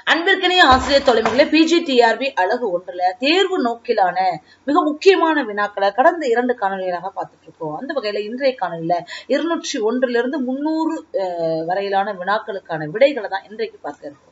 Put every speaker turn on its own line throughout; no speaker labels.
அன்பிற்கினிய ஆசிரியர் தொலைமைகளே பிஜிடிஆர்பி அழகு ஒன்றுல தேர்வு நோக்கிலான மிக முக்கியமான வினாக்களை கடந்த இரண்டு காணொலிகளாக பார்த்துட்டு இருக்கோம் அந்த வகையில இன்றைய காணொலியில இருநூற்றி ஒன்றுல இருந்து முன்னூறு வரையிலான வினாக்களுக்கான விடைகளை தான் இன்றைக்கு பார்க்க இருக்கோம்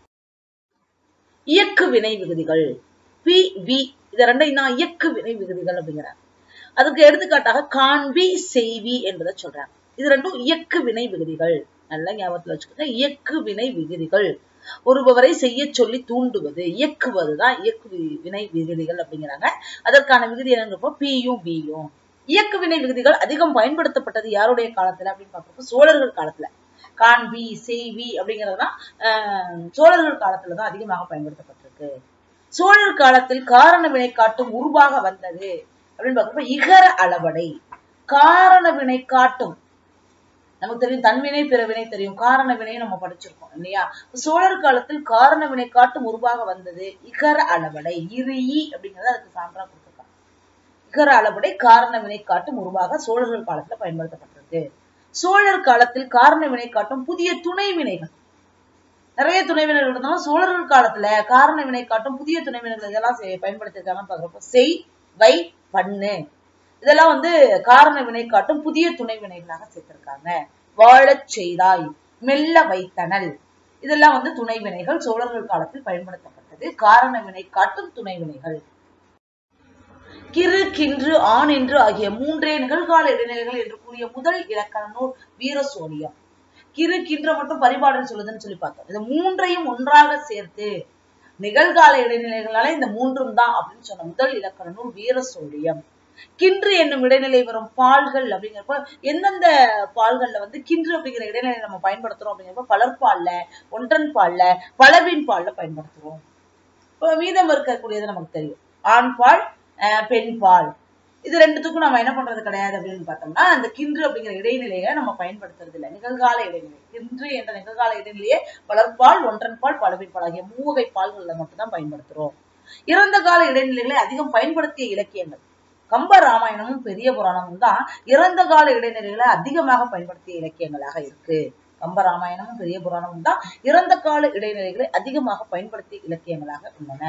இயக்கு வினை விகுதிகள் பி வி இது ரெண்டையும் தான் இயக்கு வினை விகுதிகள் அப்படிங்கிறாங்க அதுக்கு எடுத்துக்காட்டாக காண்பி செய்வி என்பதை சொல்றாங்க இது ரெண்டும் இயக்கு வினை விகுதிகள் நல்லா ஞாபகத்துல வச்சுக்கோங்க இயக்கு வினை விகுதிகள் ஒருபவரை செய்ய சொல்லி தூண்டுவது இயக்குவதுதான் இயக்கு வினை விகுதிகள் அப்படிங்கிறாங்க அதற்கான விகுதி என்னங்கிறப்போ பியும் பியும் இயக்கு வினை விகுதிகள் அதிகம் பயன்படுத்தப்பட்டது யாருடைய காலத்துல அப்படின்னு பார்க்கிறப்போ சோழர்கள் காலத்துல காண்பி செய்வி அப்படிங்கறதுதான் சோழர்கள் காலத்துலதான் அதிகமாக பயன்படுத்தப்பட்டிருக்கு சோழர் காலத்தில் காரண வினை காட்டும் உருவாக வந்தது அப்படின்னு பார்க்கிறப்ப இகர அளவடை காரண வினை காட்டும் நமக்கு தெரியும் தன்வினை பிறவினை தெரியும் காரண வினையை நம்ம படிச்சிருக்கோம் இல்லையா சோழர் காலத்தில் காரண வினை காட்டும் உருவாக வந்தது இகர அளவடை இரு அப்படிங்கறது அதுக்கு சான்றா கொடுத்துருக்காங்க இகர அளவடை காரண வினை காட்டும் உருவாக சோழர்கள் காலத்துல பயன்படுத்தப்பட்டிருக்கு சோழர் காலத்தில் காரண வினை காட்டும் புதிய துணை வினைகள் நிறைய துணை வினைகள் இருந்தாலும் சோழர்கள் காலத்துல காரண வினை காட்டும் புதிய துணை வினைகள் இதெல்லாம் பயன்படுத்திருக்காங்கன்னு பாக்குறப்ப செய் வை பண்ணு இதெல்லாம் வந்து காரண வினை காட்டும் புதிய துணை வினைகளாக சேர்த்திருக்காங்க வாழச் செய்தாய் மெல்ல வைத்தனல் இதெல்லாம் வந்து துணை வினைகள் சோழர்கள் காலத்தில் பயன்படுத்தப்பட்டது காரண வினை காட்டும் துணை வினைகள் கிரு கின்று ஆண் என்று ஆகிய மூன்றே நிகழ்கால இடைநிலைகள் என்று கூறிய முதல் இலக்கண நூல் வீரசோழியம் கிரு கின்ற மட்டும் பரிபாடல் சொல்லுதுன்னு சொல்லி பார்த்தோம் இந்த மூன்றையும் ஒன்றாக சேர்த்து நிகழ்கால இடைநிலைகளால இந்த மூன்றும் தான் அப்படின்னு சொன்ன முதல் இலக்கண நூல் வீரசோழியம் கின்று என்னும் இடைநிலை வரும் பால்கள் அப்படிங்கிறப்ப எந்தெந்த பால்கள்ல வந்து கின்று அப்படிங்கிற இடைநிலை நம்ம பயன்படுத்துறோம் அப்படிங்கிறப்ப பலர்பால்ல ஒன்றன் பால்ல பலவின் பால்ல பயன்படுத்துறோம் இப்போ மீதம் இருக்கக்கூடியது நமக்கு தெரியும் ஆண் பால் பெண் பால் இது ரெண்டுத்துக்கும் நம்ம என்ன பண்றது கிடையாது அப்படின்னு பார்த்தோம்னா அந்த கின்று அப்படிங்கிற இடைநிலையை நம்ம பயன்படுத்துறது இல்லை நிகழ்கால இடைநிலை கின்று என்ற நிகழ்கால இடைநிலையை வளர்ப்பால் ஒன்றன் பால் பலவின் பால் ஆகிய மூவகை பால்கள்ல மட்டும்தான் பயன்படுத்துறோம் இறந்த கால இடைநிலைகளை அதிகம் பயன்படுத்திய இலக்கியங்கள் கம்ப ராமாயணமும் பெரிய புராணமும் தான் இறந்த கால இடைநிலைகளை அதிகமாக பயன்படுத்திய இலக்கியங்களாக இருக்கு கம்ப ராமாயணமும் பெரிய புராணமும் தான் இறந்த கால இடைநிலைகளை அதிகமாக பயன்படுத்திய இலக்கியங்களாக உள்ளன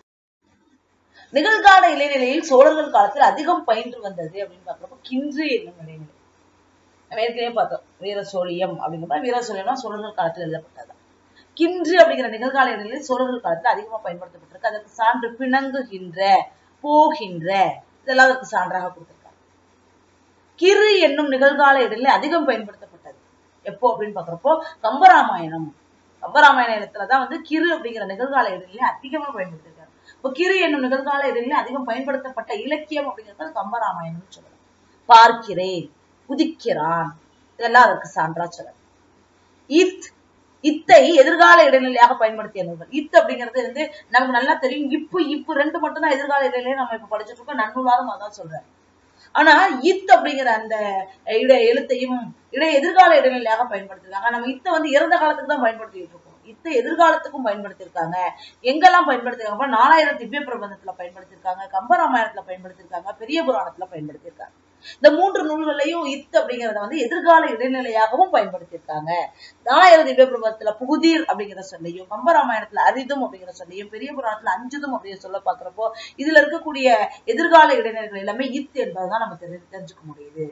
நிகழ்கால இடைநிலையில் சோழர்கள் காலத்தில் அதிகம் பயின்று வந்தது அப்படின்னு பாக்குறப்ப கின்று என்னும் இடைநிலை நம்ம ஏற்கனவே பார்த்தோம் வீரசோழியம் அப்படிங்கிற வீரசோழியம்னா சோழர்கள் காலத்தில் எழுதப்பட்டது கின்று அப்படிங்கிற நிகழ்கால இடைநிலையில் சோழர்கள் காலத்தில் அதிகமா பயன்படுத்தப்பட்டிருக்கு அதற்கு சான்று பிணங்குகின்ற போகின்ற இதெல்லாம் அதற்கு சான்றாக கொடுத்திருக்காங்க கிரு என்னும் நிகழ்கால இடைநிலை அதிகம் பயன்படுத்தப்பட்டது எப்போ அப்படின்னு பாக்குறப்போ கம்பராமாயணம் கம்பராமாயணத்துலதான் வந்து கிரு அப்படிங்கிற நிகழ்கால இடைநிலை அதிகமா பயன்படுத்திருக்காங்க இப்போ கிரு என்னும் நிகழ்கால இடைநிலை அதிகம் பயன்படுத்தப்பட்ட இலக்கியம் அப்படிங்கிறது கம்பராமாயணம்னு சொல்லலாம் பார்க்கிறேன் குதிக்கிறான் இதெல்லாம் அதற்கு சான்றா சொல்லலாம் இத் இத்தை எதிர்கால இடைநிலையாக பயன்படுத்திய நூல்கள் இத் அப்படிங்கிறது வந்து நமக்கு நல்லா தெரியும் இப்பு இப்பு ரெண்டு மட்டும் தான் எதிர்கால இடைநிலையை நம்ம இப்ப படிச்சுட்டு இருக்கோம் நன்னூலாரும் அதான் சொல்றேன் ஆனா இத் அப்படிங்கிற அந்த இட எழுத்தையும் இட எதிர்கால இடைநிலையாக பயன்படுத்திருக்காங்க நம்ம இத்தை வந்து இறந்த காலத்துக்கு தான் பயன்படுத்திட்டு இருக்கோம் இத்த எதிர்காலத்துக்கும் பயன்படுத்தியிருக்காங்க எங்கெல்லாம் பயன்படுத்திருக்காங்க நாலாயிரம் திவ்ய பிரபந்தத்துல பயன்படுத்தியிருக்காங்க கம்பராமாயணத்துல பயன்படுத்தியிருக்காங்க பெரிய புராணத்துல பயன்படுத்தியிருக்காங்க இந்த மூன்று நூல்களையும் இத்து அப்படிங்கிறத வந்து எதிர்கால இடைநிலையாகவும் பயன்படுத்தியிருக்காங்க நாலாயிரம் திவ்ய பிரபந்தத்துல புகுதீர் அப்படிங்கிற சொல்லையும் கம்பராமாயணத்துல அரிதும் அப்படிங்கிற சொல்லையும் பெரிய புராணத்துல அஞ்சுதும் அப்படிங்கிற சொல்ல பாக்குறப்போ இதுல இருக்கக்கூடிய எதிர்கால இடைநிலைகள் எல்லாமே இத்து என்பதுதான் நம்ம தெரி தெரிஞ்சுக்க முடியுது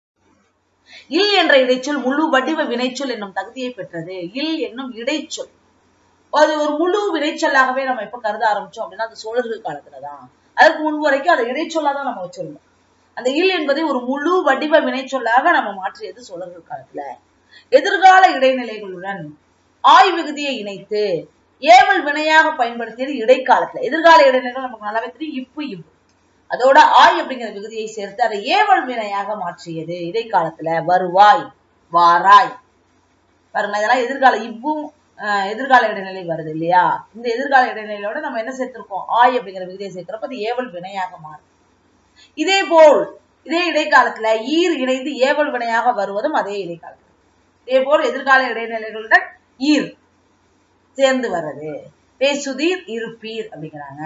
இல் என்ற இடைச்சொல் முழு வடிவ வினைச்சொல் என்னும் தகுதியை பெற்றது இல் என்னும் இடைச்சொல் அது ஒரு முழு வினைச்சொல்லாகவே நம்ம எப்ப கருத ஆரம்பிச்சோம் அப்படின்னா அது சோழர்கள் காலத்துலதான் அதுக்கு முன்பு வரைக்கும் அதை இடைச்சொல்லாதான் நம்ம வச்சிருந்தோம் அந்த இல் என்பதை ஒரு முழு வடிவ வினைச்சொல்லாக நம்ம மாற்றியது சோழர்கள் காலத்துல எதிர்கால இடைநிலைகளுடன் ஆய் விகுதியை இணைத்து ஏவல் வினையாக பயன்படுத்தியது இடைக்காலத்துல எதிர்கால இடைநிலைகள் நமக்கு நல்லாவே தெரியும் இப்பு இப்பு அதோட ஆய் அப்படிங்கிற விகுதியை சேர்த்து அதை ஏவல் வினையாக மாற்றியது இடைக்காலத்துல வருவாய் வாராய் பாருங்க இதெல்லாம் எதிர்கால இவ்வும் எதிர்கால இடைநிலை வருது இல்லையா இந்த எதிர்கால இடைநிலையோட நம்ம என்ன சேர்த்திருக்கோம் ஆய் அப்படிங்கிற விகுதியை சேர்க்கிறப்ப அது ஏவல் வினையாக மாறும் இதே போல் இதே இடைக்காலத்துல ஈர் இணைந்து ஏவல் வினையாக வருவதும் அதே இடைக்காலத்துல இதே போல் எதிர்கால இடைநிலைகளுடன் ஈர் சேர்ந்து வர்றது பேசுதீர் இருப்பீர் அப்படிங்கிறாங்க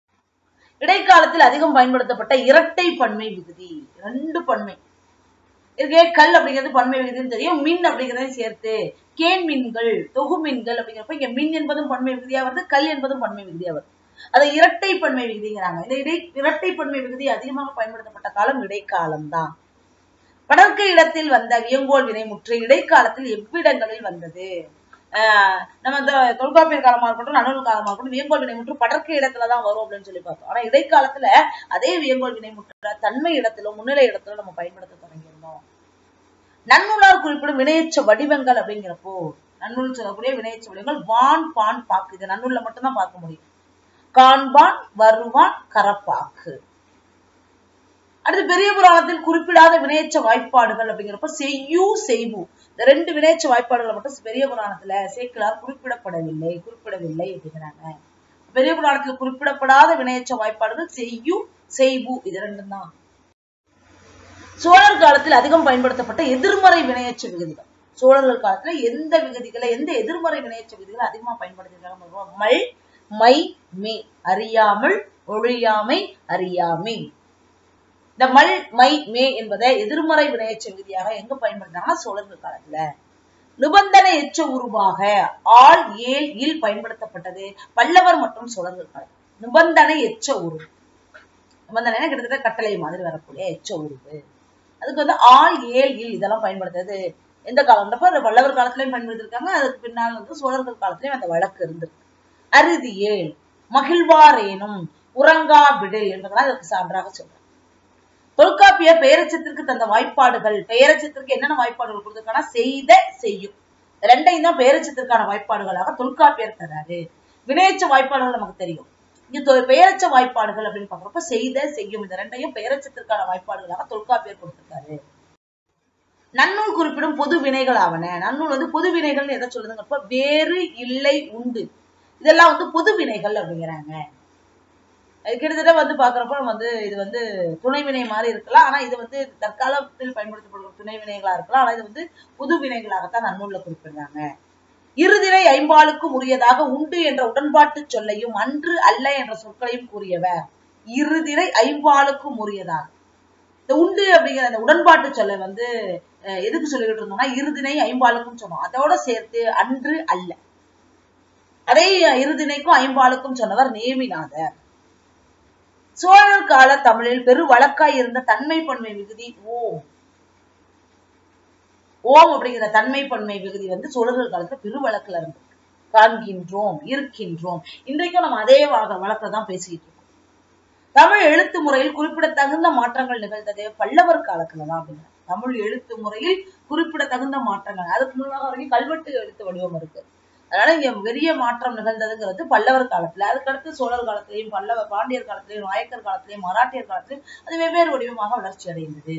இடைக்காலத்தில் அதிகம் பயன்படுத்தப்பட்ட இரட்டை பன்மை விகுதி ரெண்டு பன்மை இதுக்கே கல் அப்படிங்கிறது பன்மை விகுதின்னு தெரியும் மின் அப்படிங்கிறதையும் சேர்த்து கேன் மின்கள் தொகு மின்கள் அப்படிங்கிறப்ப இங்க மின் என்பதும் பன்மை விகுதியா வருது கல் என்பதும் பன்மை விகுதியா வருது அதை இரட்டை பன்மை விகுதிங்கிறாங்க இந்த இடை இரட்டை பன்மை விகுதி அதிகமாக பயன்படுத்தப்பட்ட காலம் இடைக்காலம் தான் வடக்கு இடத்தில் வந்த வியங்கோல் வினைமுற்று இடைக்காலத்தில் எவ்விடங்களில் வந்தது ஆஹ் நம்ம இந்த தொல்காப்பியர் காலமா இருக்கட்டும் நன்னூல் காலமா இருக்கட்டும் வியங்கோல் வினைமுற்று படர்க்கு இடத்துலதான் வரும் அப்படின்னு சொல்லி பார்த்தோம் ஆனா இடைக்காலத்துல அதே வியங்கோல் வினைமுற்ற தன்மை இடத்திலும் முன்னிலை இடத்திலும் நம்ம பயன்படுத்த தொடங்கியிருந்தோம் நன்னூலார் குறிப்பிடும் வினையச்ச வடிவங்கள் அப்படிங்கிறப்போ நன்னூல் சொல்லக்கூடிய வினையச்ச வடிவங்கள் வான் பான் பாக்கு இது நன்னூல்ல மட்டும்தான் பார்க்க முடியும் காண்பான் வருவான் கரப்பாக்கு அடுத்து பெரிய புராணத்தில் குறிப்பிடாத வினையச்ச வாய்ப்பாடுகள் அப்படிங்கிறப்ப செய்யு செய்வு இந்த ரெண்டு வினையச்ச வாய்ப்பாடுகளை மட்டும் பெரிய புராணத்துல சேக்கிலார் குறிப்பிடப்படவில்லை குறிப்பிடவில்லை அப்படிங்கிறாங்க பெரிய புராணத்தில் குறிப்பிடப்படாத வினையச்ச வாய்ப்பாடுகள் செய்யு செய்வு இது ரெண்டும் தான் சோழர் காலத்தில் அதிகம் பயன்படுத்தப்பட்ட எதிர்மறை வினையச்ச விகுதிகள் சோழர்கள் காலத்துல எந்த விகுதிகளை எந்த எதிர்மறை வினையச்ச விகுதிகளை அதிகமா பயன்படுத்திருக்காங்க மல் மை மே அறியாமல் ஒழியாமை அறியாமை இந்த மல் மை மே என்பதை எதிர்மறை வினையச்ச விகுதியாக எங்க பயன்படுத்தினாங்கன்னா சோழர்கள் காலத்துல நிபந்தனை எச்ச உருவாக ஆள் ஏல் இல் பயன்படுத்தப்பட்டது பல்லவர் மற்றும் சோழர்கள் காலம் நிபந்தனை எச்ச உருவு நிபந்தனை கிட்டத்தட்ட கட்டளை மாதிரி வரக்கூடிய எச்ச உருவு அதுக்கு வந்து ஆள் ஏல் இல் இதெல்லாம் பயன்படுத்துறது எந்த காலம்ன்றப்ப அது பல்லவர் காலத்திலயும் பயன்படுத்திருக்காங்க அதுக்கு பின்னால் வந்து சோழர்கள் காலத்திலயும் அந்த வழக்கு இருந்திருக்கு அறுதி ஏல் மகிழ்வாரேனும் உறங்கா விடு என்பதெல்லாம் அதற்கு சான்றாக சொல்றேன் தொல்காப்பிய பெயரச்சத்திற்கு தந்த வாய்ப்பாடுகள் பெயரச்சத்திற்கு என்னென்ன வாய்ப்பாடுகள் கொடுத்திருக்கானா செய்த செய்யும் ரெண்டையும் தான் பெயரச்சத்திற்கான வாய்ப்பாடுகளாக தொல்காப்பியர் தராரு வினையச்ச வாய்ப்பாடுகள் நமக்கு தெரியும் இது பெயரச்ச வாய்ப்பாடுகள் அப்படின்னு பாக்குறப்ப செய்த செய்யும் இந்த ரெண்டையும் பெயரச்சத்திற்கான வாய்ப்பாடுகளாக தொல்காப்பியர் கொடுத்திருக்காரு நன்னூல் குறிப்பிடும் பொது வினைகள் ஆவன நன்னூல் வந்து பொது வினைகள்னு எதை சொல்லுதுங்கப்ப வேறு இல்லை உண்டு இதெல்லாம் வந்து பொது வினைகள் அப்படிங்கிறாங்க கிட்டத்தட்ட வந்து பாக்குறப்ப வந்து இது வந்து துணை வினை மாதிரி இருக்கலாம் ஆனா இது வந்து தற்காலத்தில் பயன்படுத்தப்படுற துணை வினைகளா இருக்கலாம் ஆனா இது வந்து புது வினைகளாகத்தான் நன்னூல்ல குறிப்பிடுறாங்க இருதிரை ஐம்பாலுக்கும் உரியதாக உண்டு என்ற உடன்பாட்டு சொல்லையும் அன்று அல்ல என்ற சொற்களையும் கூறியவர் இருதிரை ஐம்பாலுக்கும் உரியதாக இந்த உண்டு அப்படிங்கிற அந்த உடன்பாட்டு சொல்லை வந்து எதுக்கு சொல்லிக்கிட்டு இருந்தோம்னா இருதினை ஐம்பாலுக்கும் சொன்னோம் அதோட சேர்த்து அன்று அல்ல அதே இருதினைக்கும் ஐம்பாலுக்கும் சொன்னவர் நேமிநாதர் சோழர் கால தமிழில் பெரு வழக்காய் இருந்த தன்மை பன்மை விகுதி ஓம் ஓம் அப்படிங்கிற தன்மை பன்மை விகுதி வந்து சோழர்கள் காலத்துல பெரு வழக்குல இருந்து காண்கின்றோம் இருக்கின்றோம் இன்றைக்கும் நம்ம அதே வழக்கை தான் பேசிக்கிட்டு இருக்கோம் தமிழ் எழுத்து முறையில் குறிப்பிடத்தகுந்த மாற்றங்கள் நிகழ்ந்தது பல்லவர் காலத்துலதான் அப்படிங்கிற தமிழ் எழுத்து முறையில் குறிப்பிடத்தகுந்த மாற்றங்கள் அதுக்கு முன்னாக வரைக்கும் கல்வெட்டு எழுத்து வடிவம் இருக்கு அதனால இங்க பெரிய மாற்றம் நிகழ்ந்ததுங்கிறது பல்லவர் காலத்துல அதுக்கடுத்து சோழர் காலத்திலையும் பல்லவ பாண்டியர் காலத்திலையும் நாயக்கர் காலத்திலையும் மராட்டியர் காலத்திலையும் அது வெவ்வேறு வடிவமாக வளர்ச்சி அடைந்தது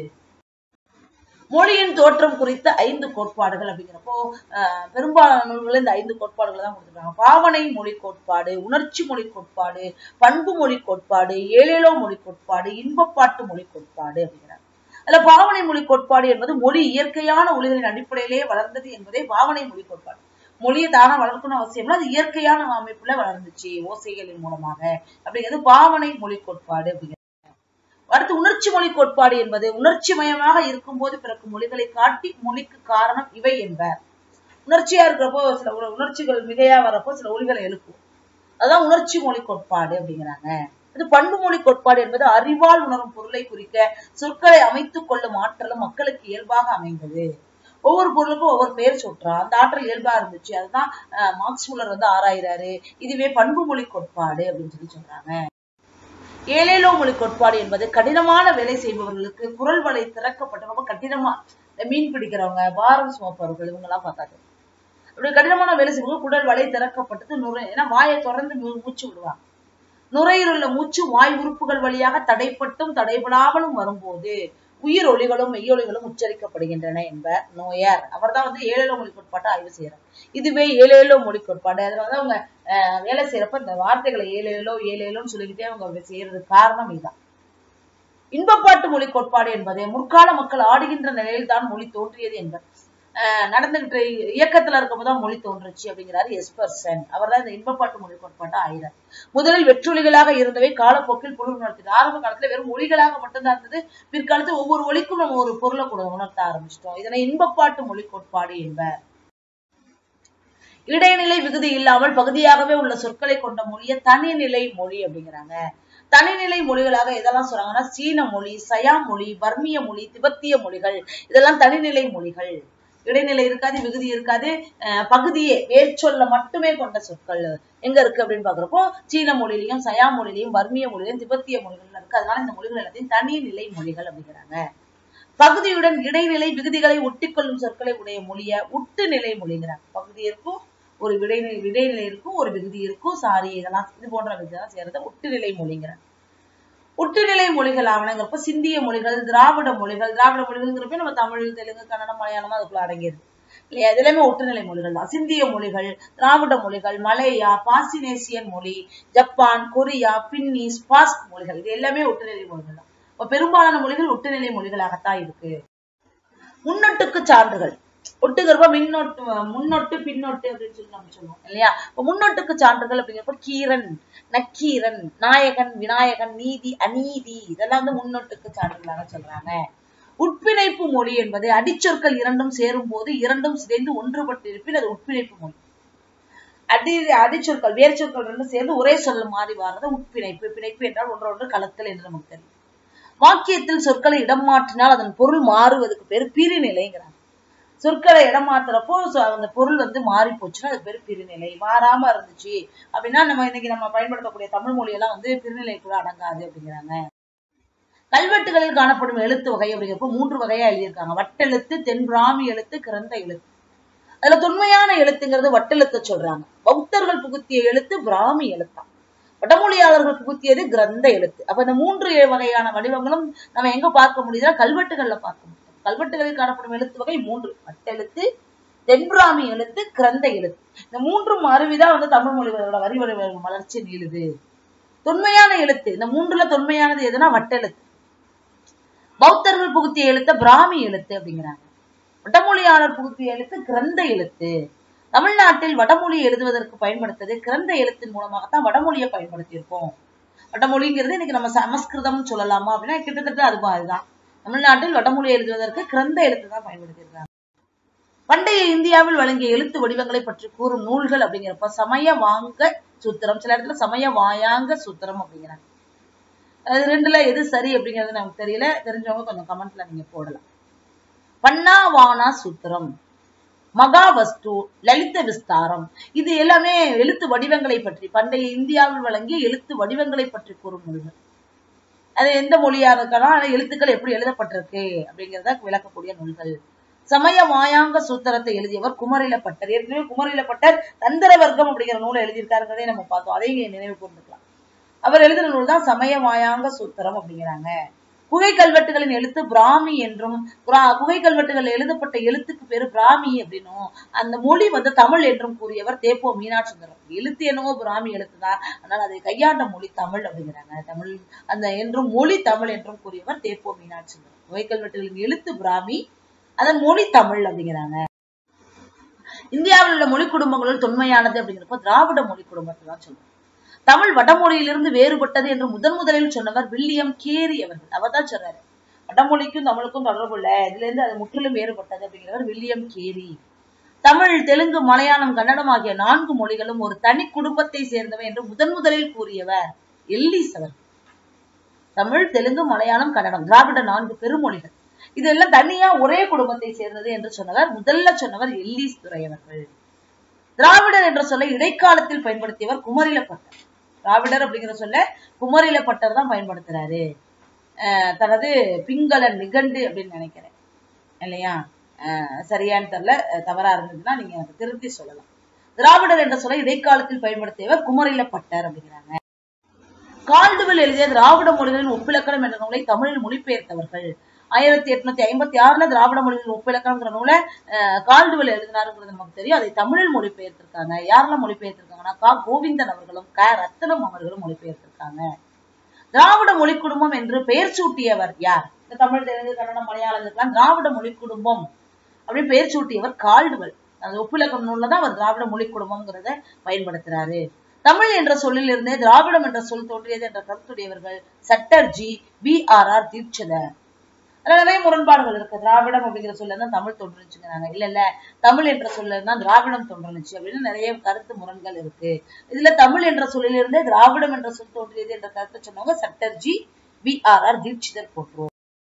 மொழியின் தோற்றம் குறித்த ஐந்து கோட்பாடுகள் அப்படிங்கிறப்போ பெரும்பாலான நூல்கள் இந்த ஐந்து கோட்பாடுகளை தான் கொடுத்துருக்காங்க பாவனை மொழி கோட்பாடு உணர்ச்சி மொழி கோட்பாடு பண்பு மொழி கோட்பாடு ஏழேலோ மொழி கோட்பாடு இன்பப்பாட்டு மொழி கோட்பாடு அப்படிங்கிறாங்க அதுல பாவனை மொழி கோட்பாடு என்பது மொழி இயற்கையான ஒளிகளின் அடிப்படையிலேயே வளர்ந்தது என்பதே பாவனை மொழி கோட்பாடு மொழியை தானா வளர்க்கணும் அவசியம் அது இயற்கையான அமைப்புல வளர்ந்துச்சு ஓசைகளின் மூலமாக அப்படிங்கிறது பாவனை மொழி கோட்பாடு அப்படிங்கிறது அடுத்து உணர்ச்சி மொழி கோட்பாடு என்பது உணர்ச்சி மயமாக இருக்கும் போது பிறக்கும் மொழிகளை காட்டி மொழிக்கு காரணம் இவை என்பர் உணர்ச்சியா இருக்கிறப்போ சில உணர்ச்சிகள் மிகையா வரப்போ சில ஒலிகளை எழுப்பும் அதான் உணர்ச்சி மொழி கோட்பாடு அப்படிங்கிறாங்க இது பண்பு மொழி கோட்பாடு என்பது அறிவால் உணரும் பொருளை குறிக்க சொற்களை அமைத்துக் கொள்ளும் ஆற்றலும் மக்களுக்கு இயல்பாக அமைந்தது ஒவ்வொரு பொருளுக்கும் ஒவ்வொரு பெயர் சொல்றா அந்த ஆற்றல் இயல்பா இருந்துச்சு அதுதான் மார்க்ஸ் முல்லர் வந்து ஆராயிறாரு இதுவே பண்பு மொழி கோட்பாடு அப்படின்னு சொல்லி சொல்றாங்க ஏழேலோ மொழி கோட்பாடு என்பது கடினமான வேலை செய்பவர்களுக்கு குரல் வலை திறக்கப்பட்ட ரொம்ப கடினமா மீன் பிடிக்கிறவங்க பாரம் சுமப்பவர்கள் இவங்க எல்லாம் பார்த்தாங்க அப்படி கடினமான வேலை செய்பவங்க குடல் வலை திறக்கப்பட்டது நுரை ஏன்னா வாயை தொடர்ந்து மூச்சு விடுவாங்க நுரையீரல்ல மூச்சு வாய் உறுப்புகள் வழியாக தடைப்பட்டும் தடைபடாமலும் வரும்போது உயிர் ஒளிகளும் மெய்யொலிகளும் உச்சரிக்கப்படுகின்றன என்பர் நோயர் அவர் தான் வந்து ஏழேலோ மொழி கோட்பாட்டை ஆய்வு செய்யறார் இதுவே ஏழேலோ மொழி கோட்பாடு அதுல வந்து அவங்க வேலை செய்யறப்ப இந்த வார்த்தைகளை ஏழேலோ ஏழேலோன்னு சொல்லிக்கிட்டே அவங்க செய்யறதுக்கு காரணம் இதுதான் இன்பப்பாட்டு மொழி கோட்பாடு என்பது முற்கால மக்கள் ஆடுகின்ற நிலையில் தான் மொழி தோன்றியது என்பர் அஹ், நடந்துகிட்டு இயக்கத்துல இருக்கும்போது மொழி தோன்றுச்சு அப்படிங்கிறாரு எஸ்பர்சன் அவர் தான் இந்த இன்பப்பாட்டு மொழி கோட்பாட்டை ஆயிரம் முதலில் வெற்றொலிகளாக இருந்தவை காலப்போக்கில் புழு உணர்த்தது ஆரம்ப காலத்துல வெறும் மொழிகளாக மட்டும்தான் இருந்தது பிற்காலத்தில் ஒவ்வொரு ஒலிக்கும் நம்ம ஒரு பொருளை கூட உணர்த்த ஆரம்பிச்சிட்டோம் இதனை இன்பப்பாட்டு மொழி கோட்பாடு என்பர் இடைநிலை விகுதி இல்லாமல் பகுதியாகவே உள்ள சொற்களை கொண்ட மொழியை தனிநிலை மொழி அப்படிங்கிறாங்க தனிநிலை மொழிகளாக எதெல்லாம் சொல்றாங்கன்னா சீன மொழி சயா மொழி பர்மிய மொழி திபெத்திய மொழிகள் இதெல்லாம் தனிநிலை மொழிகள் இடைநிலை இருக்காது விகுதி இருக்காது அஹ் பகுதியே வேர்ச்சொல்ல மட்டுமே கொண்ட சொற்கள் எங்க இருக்கு அப்படின்னு பாக்குறப்போ சீன மொழியிலையும் சயா மொழியிலையும் பர்மிய மொழியிலையும் திபெத்திய மொழிகள் இருக்கு அதனால இந்த மொழிகள் எல்லாத்தையும் தனிநிலை மொழிகள் அப்படிங்கிறாங்க பகுதியுடன் இடைநிலை விகுதிகளை ஒட்டிக்கொள்ளும் சொற்களை உடைய மொழிய உட்டு நிலை மொழிங்கிறாங்க பகுதி இருக்கும் ஒரு இடைநிலை இடைநிலை இருக்கும் ஒரு விகுதி இருக்கும் சாரி இதெல்லாம் இது போன்ற இதெல்லாம் சேர்றத உட்டுநிலை மொழிங்கிறாங்க உட்டுநிலை மொழிகள் ஆவணங்கிறப்ப சிந்திய மொழிகள் திராவிட மொழிகள் திராவிட மொழிகள்ங்கிறப்ப நம்ம தமிழ் தெலுங்கு கன்னடம் மலையாளம் அதுக்குள்ள அடங்கிடுது இல்லையா இது எல்லாமே ஒட்டுநிலை மொழிகள் தான் சிந்திய மொழிகள் திராவிட மொழிகள் மலேயா பாசினேசியன் மொழி ஜப்பான் கொரியா பின்னிஸ் பாஸ்க் மொழிகள் இது எல்லாமே ஒட்டுநிலை மொழிகள் தான் இப்ப பெரும்பாலான மொழிகள் ஒட்டுநிலை மொழிகளாகத்தான் இருக்கு முன்னொட்டுக்கு சான்றுகள் ஒட்டுகிறப்ப மின்னொட்டு முன்னொட்டு பின்னொட்டு அப்படின்னு சொல்லி நம்ம சொல்லுவோம் இல்லையா இப்ப முன்னொட்டுக்கு சான்றுகள் அப்படிங்கிறப்ப கீரன் நக்கீரன் நாயகன் விநாயகன் நீதி அநீதி இதெல்லாம் வந்து முன்னொட்டுக்கு சான்றுகளாக சொல்றாங்க உட்பிணைப்பு மொழி என்பது அடிச்சொற்கள் இரண்டும் சேரும் போது இரண்டும் சிதைந்து ஒன்றுபட்டு இருப்பின் அது உட்பிணைப்பு மொழி அடி அடிச்சொற்கள் வேர்ச்சொற்கள் ரெண்டும் சேர்ந்து ஒரே சொல்ல மாறி வர்றது உட்பிணைப்பு பிணைப்பு என்றால் ஒன்றொன்று கலத்தல் என்று நமக்கு தெரியும் வாக்கியத்தில் சொற்களை இடம் மாற்றினால் அதன் பொருள் மாறுவதற்கு பேர் பிரிநிலைங்கிறாங்க சொற்களை இடம் மாத்துறப்போ சொ- அந்த பொருள் வந்து மாறி போச்சுன்னா அது பேர் பிரிநிலை மாறாம இருந்துச்சு அப்படின்னா நம்ம இன்னைக்கு நம்ம பயன்படுத்தக்கூடிய தமிழ் மொழியெல்லாம் வந்து பிரிநிலைக்குள்ள அடங்காது அப்படிங்கிறாங்க கல்வெட்டுகளில் காணப்படும் எழுத்து வகை அப்படிங்கிறப்போ மூன்று வகையா எழுதியிருக்காங்க வட்டெழுத்து தென்பிராமி எழுத்து கிரந்த எழுத்து அதுல தொன்மையான எழுத்துங்கிறது வட்டெழுத்த சொல்றாங்க பௌத்தர்கள் புகுத்திய எழுத்து பிராமி எழுத்தாம் வடமொழியாளர்கள் புகுத்தியது கிரந்த எழுத்து அப்ப இந்த மூன்று வகையான வடிவங்களும் நம்ம எங்க பார்க்க முடியுதுன்னா கல்வெட்டுகள்ல பார்க்க முடியும் கல்வெட்டுகளில் காணப்படும் எழுத்து வகை மூன்று வட்டெழுத்து தென்பிராமி எழுத்து கிரந்த எழுத்து இந்த மூன்றும் அருவிதான் வந்து தமிழ் மொழிகளோட வரி வரி வளர்ச்சி நீளுது தொன்மையான எழுத்து இந்த மூன்றுல தொன்மையானது எதுனா வட்டெழுத்து பௌத்தர்கள் புகுத்திய எழுத்த பிராமி எழுத்து அப்படிங்கிறாங்க வடமொழியாளர் புகுத்திய எழுத்து கிரந்த எழுத்து தமிழ்நாட்டில் வடமொழி எழுதுவதற்கு பயன்படுத்தது கிரந்த எழுத்தின் மூலமாகத்தான் வடமொழியை பயன்படுத்தியிருக்கோம் வடமொழிங்கிறது இன்னைக்கு நம்ம சமஸ்கிருதம் சொல்லலாமா அப்படின்னா கிட்டத்தட்ட அது அதுதான் தமிழ்நாட்டில் வடமொழி எழுதுவதற்கு கிரந்த எழுத்து தான் பயன்படுத்தியிருக்காங்க பண்டைய இந்தியாவில் வழங்கிய எழுத்து வடிவங்களை பற்றி கூறும் நூல்கள் அப்படிங்கிறப்ப சமய வாங்க சூத்திரம் சில இடத்துல சமய வாயாங்க சூத்திரம் அப்படிங்கிறாங்க அது ரெண்டுல எது சரி அப்படிங்கிறது நமக்கு தெரியல தெரிஞ்சவங்க கொஞ்சம் கமெண்ட்ல நீங்க போடலாம் பன்னாவானா சூத்திரம் மகாவஸ்து லலித விஸ்தாரம் இது எல்லாமே எழுத்து வடிவங்களை பற்றி பண்டைய இந்தியாவில் வழங்கிய எழுத்து வடிவங்களை பற்றி கூறும் நூல்கள் அது எந்த மொழியா இருக்கலாம் ஆனா எழுத்துக்கள் எப்படி எழுதப்பட்டிருக்கு அப்படிங்கிறத விளக்கக்கூடிய நூல்கள் சமய வாயாங்க சூத்திரத்தை எழுதியவர் குமரிலப்பட்டர் ஏற்கனவே குமரிலப்பட்டர் தந்திர வர்க்கம் அப்படிங்கிற நூலை எழுதியிருக்காருங்கிறதை நம்ம பார்த்தோம் அதையும் இங்க நினைவு கூர்ந்துக்கலாம் அவர் எழுதின நூல் தான் சமய வாயாங்க சூத்திரம் அப்படிங்கிறாங்க குகை கல்வெட்டுகளின் எழுத்து பிராமி என்றும் புரா- குகை கல்வெட்டுகள் எழுதப்பட்ட எழுத்துக்கு பேரு பிராமி அப்படின்னும் அந்த மொழி வந்து தமிழ் என்றும் கூறியவர் தேப்போ மீனாட்சி சுந்தரம் எழுத்து என்னவோ பிராமி எழுத்துதான் ஆனால் அதை கையாண்ட மொழி தமிழ் அப்படிங்கிறாங்க தமிழ் அந்த என்றும் மொழி தமிழ் என்றும் கூறியவர் தேப்போ மீனாட்சி சுந்தரம் குகை கல்வெட்டுகளின் எழுத்து பிராமி அதன் மொழி தமிழ் அப்படிங்கிறாங்க இந்தியாவில் உள்ள மொழி குடும்பங்களுள் தொன்மையானது அப்படிங்கிறப்போ திராவிட மொழி குடும்பத்தை தான் சொல்றோம் தமிழ் வடமொழியிலிருந்து வேறுபட்டது என்று முதன் முதலில் சொன்னவர் வில்லியம் கேரி அவர்கள் அவர் தான் சொல்றாரு வடமொழிக்கும் தமிழுக்கும் தொடர்பு இல்ல இதுல இருந்து அது முற்றிலும் வேறுபட்டது அப்படிங்கிறவர் வில்லியம் கேரி தமிழ் தெலுங்கு மலையாளம் கன்னடம் ஆகிய நான்கு மொழிகளும் ஒரு தனி குடும்பத்தை சேர்ந்தவை என்று முதன் முதலில் கூறியவர் எல்லிஸ் அவர் தமிழ் தெலுங்கு மலையாளம் கன்னடம் திராவிட நான்கு பெருமொழிகள் இதெல்லாம் தனியா ஒரே குடும்பத்தை சேர்ந்தது என்று சொன்னவர் முதல்ல சொன்னவர் எல்லீஸ் துரை அவர்கள் திராவிடர் என்ற சொல்லை இடைக்காலத்தில் பயன்படுத்தியவர் குமரிலப்பட்டர் திராவிடர் அப்படிங்கிற சொல்ல குமரிலப்பட்டர் தான் பயன்படுத்துறாரு அஹ் தனது பிங்கள நிகண்டு அப்படின்னு நினைக்கிறேன் இல்லையா அஹ் சரியான்னு தெரியல அஹ் தவறா இருந்ததுன்னா நீங்க எனக்கு திருத்தி சொல்லலாம் திராவிடர் என்ற சொல்லை இடைக்காலத்தில் பயன்படுத்தியவர் குமரிலப்பட்டர் அப்படிங்கிறாங்க கால்டுவெல் எழுதிய திராவிட மொழிகளின் ஒப்பிலக்கணம் என்ற நூலை தமிழில் மொழிபெயர்த்தவர்கள் ஆயிரத்தி எட்நூத்தி ஐம்பத்தி ஆறுல திராவிட மொழிகளின் ஒப்பிலக்கணம்ங்கிற நூலை அஹ், கால்டுவெல் எழுதினாருங்கிறது நமக்கு தெரியும் அதை தமிழில் மொழிபெயர்த்திருக்காங்க யாரெல்லாம் மொழிபெயர்த்திருக்காங்கன்னா கா கோவிந்தன் அவர்களும் க ரத்னம் அவர்களும் மொழிபெயர்த்திருக்காங்க திராவிட மொழி குடும்பம் என்று பெயர் சூட்டியவர் யார் இந்த தமிழ் தெலுங்கு கன்னடம் மலையாளம் இருக்கலாம் திராவிட மொழி குடும்பம் அப்படின்னு பெயர் சூட்டியவர் கால்டுவல் அந்த ஒப்பிலக்கண நூல்ல தான் அவர் திராவிட மொழி குடும்பம்ங்கிறத பயன்படுத்துறாரு தமிழ் என்ற சொல்லிலிருந்தே திராவிடம் என்ற சொல் தோன்றியது என்ற கருத்துடையவர்கள் Chatterjee V R R Dikshitar அதுல நிறைய முரண்பாடுகள் இருக்கு திராவிடம் அப்படிங்கிற சொல்ல தான் தமிழ் தோன்றுச்சுங்கிறாங்க இல்ல இல்ல தமிழ் என்ற சொல்ல தான் திராவிடம் தோன்றுனுச்சு அப்படின்னு நிறைய கருத்து முரண்கள் இருக்கு இதுல தமிழ் என்ற சொல்லிலிருந்தே திராவிடம் என்ற சொல் தோன்றியது என்ற கருத்தை சொன்னவங்க Chatterjee V R R Dikshitar போன்றோர்